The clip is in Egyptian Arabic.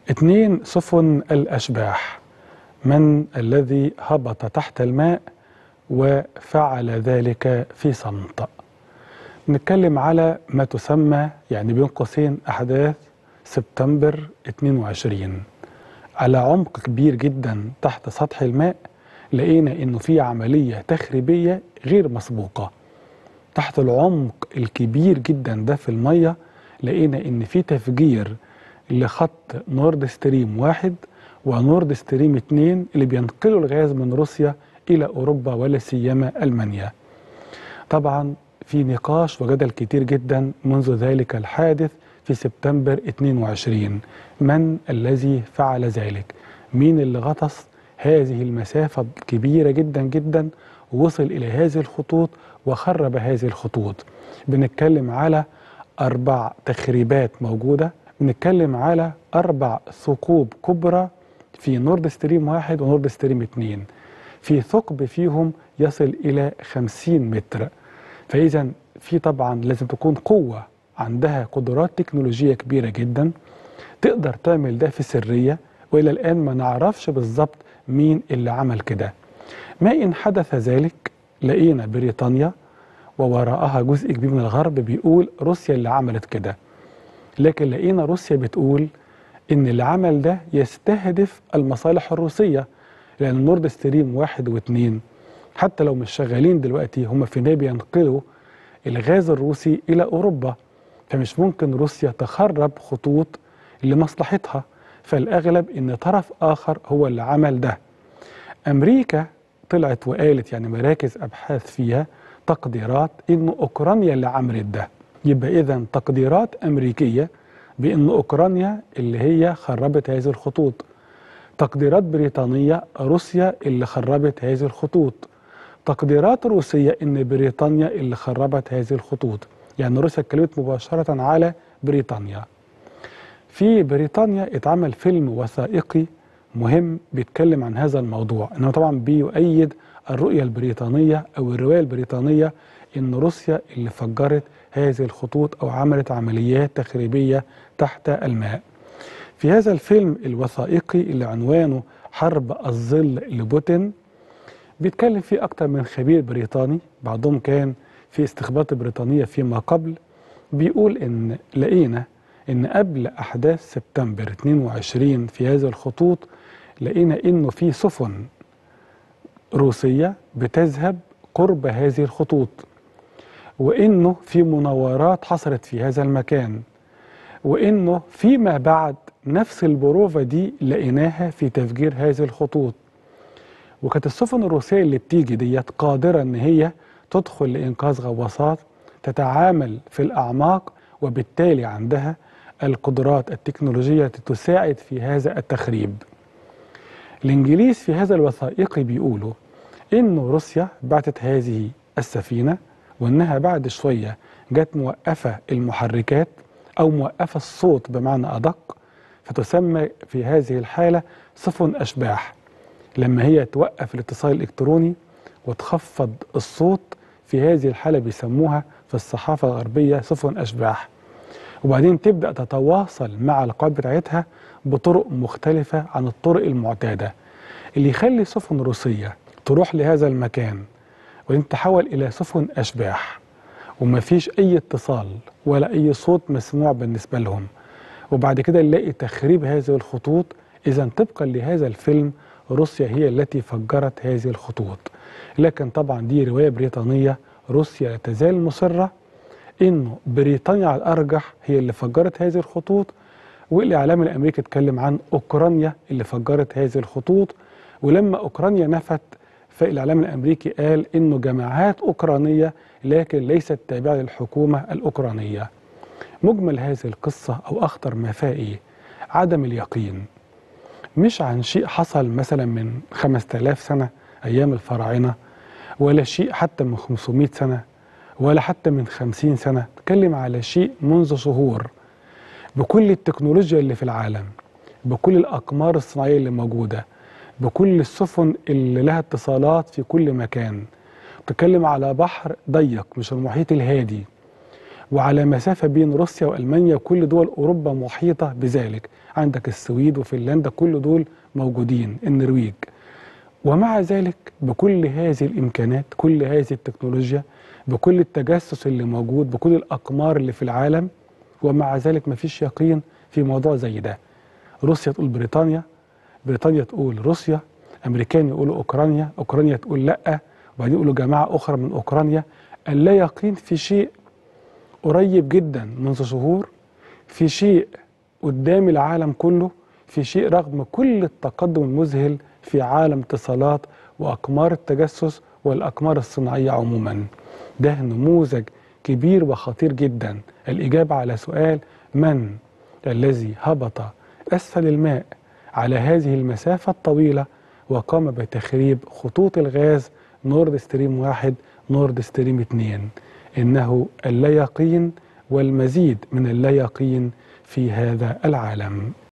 اثنين سفن الأشباح من الذي هبط تحت الماء وفعل ذلك في صمت نتكلم على ما تسمى يعني بين قوسين أحداث سبتمبر 22 على عمق كبير جدا تحت سطح الماء لقينا انه في عملية تخريبية غير مسبوقة تحت العمق الكبير جدا ده في المية لقينا ان في تفجير لخط نورد ستريم واحد ونورد ستريم اتنين اللي بينقلوا الغاز من روسيا الى اوروبا ولا سيما المانيا طبعا في نقاش وجدل كتير جدا منذ ذلك الحادث في سبتمبر 22 من الذي فعل ذلك مين اللي غطس هذه المسافة كبيرة جدا جدا ووصل إلى هذه الخطوط وخرب هذه الخطوط بنتكلم على أربع تخريبات موجودة بنتكلم على أربع ثقوب كبرى في نورد ستريم واحد ونورد ستريم اتنين في ثقب فيهم يصل إلى 50 متر فإذا في طبعا لازم تكون قوة عندها قدرات تكنولوجية كبيرة جدا تقدر تعمل ده في سرية وإلى الآن ما نعرفش بالظبط مين اللي عمل كده ما إن حدث ذلك لقينا بريطانيا ووراءها جزء كبير من الغرب بيقول روسيا اللي عملت كده لكن لقينا روسيا بتقول إن اللي عمل ده يستهدف المصالح الروسية لأن نورد ستريم واحد واثنين حتى لو مش شغالين دلوقتي هم في النهاية بينقلوا الغاز الروسي إلى أوروبا فمش ممكن روسيا تخرب خطوط لمصلحتها فالأغلب إن طرف آخر هو اللي عمل ده أمريكا طلعت وقالت يعني مراكز أبحاث فيها تقديرات إن أوكرانيا اللي عملت ده يبقى إذا تقديرات أمريكية بأن أوكرانيا اللي هي خربت هذه الخطوط تقديرات بريطانية روسيا اللي خربت هذه الخطوط تقديرات روسية إن بريطانيا اللي خربت هذه الخطوط يعني روسيا اتكلمت مباشرة على بريطانيا في بريطانيا اتعمل فيلم وثائقي مهم بيتكلم عن هذا الموضوع انه طبعا بيؤيد الرؤية البريطانية او الرواية البريطانية ان روسيا اللي فجرت هذه الخطوط او عملت عمليات تخريبية تحت الماء في هذا الفيلم الوثائقي اللي عنوانه حرب الظل لبوتين بيتكلم فيه أكتر من خبير بريطاني بعضهم كان في استخبارات بريطانية فيما قبل بيقول إن لقينا إن قبل أحداث سبتمبر 22 في هذه الخطوط لقينا إنه في سفن روسية بتذهب قرب هذه الخطوط وإنه في مناورات حصلت في هذا المكان وإنه فيما بعد نفس البروفة دي لقيناها في تفجير هذه الخطوط وكانت السفن الروسية اللي بتيجي ديت قادرة إن هي تدخل لإنقاذ غواصات تتعامل في الأعماق وبالتالي عندها القدرات التكنولوجية تساعد في هذا التخريب الإنجليز في هذا الوثائقي بيقولوا إن روسيا بعتت هذه السفينة وإنها بعد شوية جت موقفة المحركات أو موقفة الصوت بمعنى أدق فتسمى في هذه الحالة سفن أشباح لما هي توقف الاتصال الإلكتروني وتخفض الصوت في هذه الحالة بيسموها في الصحافة الغربية سفن أشباح وبعدين تبدأ تتواصل مع القوات بتاعتها بطرق مختلفة عن الطرق المعتادة اللي يخلي سفن روسية تروح لهذا المكان وبعدين تحول إلى سفن أشباح وما فيش أي اتصال ولا أي صوت مسموع بالنسبة لهم وبعد كده نلاقي تخريب هذه الخطوط إذا طبقا لهذا الفيلم روسيا هي التي فجرت هذه الخطوط لكن طبعا دي رواية بريطانية روسيا لا تزال مصرة انه بريطانيا على الارجح هي اللي فجرت هذه الخطوط والاعلام الامريكي اتكلم عن اوكرانيا اللي فجرت هذه الخطوط ولما اوكرانيا نفت فالاعلام الامريكي قال انه جماعات اوكرانيه لكن ليست تابعه للحكومه الاوكرانيه مجمل هذه القصه او اخطر ما فيها ايه عدم اليقين مش عن شيء حصل مثلا من 5000 سنه ايام الفراعنه ولا شيء حتى من 500 سنه ولا حتى من خمسين سنة تكلم على شيء منذ شهور بكل التكنولوجيا اللي في العالم بكل الأقمار الصناعية اللي موجودة بكل السفن اللي لها اتصالات في كل مكان تتكلم على بحر ضيق مش المحيط الهادي وعلى مسافة بين روسيا وألمانيا وكل دول أوروبا محيطة بذلك عندك السويد وفنلندا كل دول موجودين النرويج ومع ذلك بكل هذه الإمكانات كل هذه التكنولوجيا بكل التجسس اللي موجود بكل الأقمار اللي في العالم ومع ذلك مفيش يقين في موضوع زي ده روسيا تقول بريطانيا بريطانيا تقول روسيا امريكان يقولوا اوكرانيا اوكرانيا تقول لا وبعدين يقولوا جماعه اخرى من اوكرانيا اللا يقين في شيء قريب جدا منذ شهور في شيء قدام العالم كله في شيء رغم كل التقدم المذهل في عالم اتصالات واقمار التجسس والاقمار الصناعيه عموما ده نموذج كبير وخطير جدا الاجابه على سؤال من الذي هبط اسفل الماء على هذه المسافه الطويله وقام بتخريب خطوط الغاز نورد ستريم واحد نورد ستريم اتنين إنه اللا يقين والمزيد من اللا يقين في هذا العالم